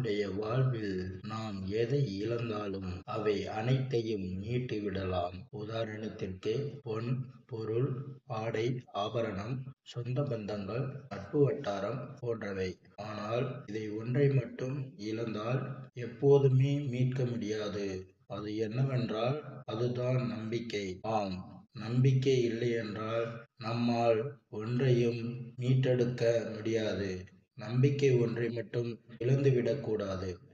நம்முடைய வாழ்வில் நாம் எதை இழந்தாலும் அவை அனைத்தையும் மீட்டு விடலாம் உதாரணத்திற்கு பொன் பொருள் ஆடை ஆபரணம் சொந்த பந்தங்கள் நட்பு வட்டாரம் போன்றவை ஆனால் இதை ஒன்றை மட்டும் இழந்தால் எப்போதுமே மீட்க முடியாது அது என்னவென்றால் அதுதான் நம்பிக்கை ஆம் நம்பிக்கை இல்லை என்றால் நம்மால் ஒன்றையும் மீட்டெடுக்க முடியாது நம்பிக்கை ஒன்றை மட்டும் இழந்துவிடக் கூடாது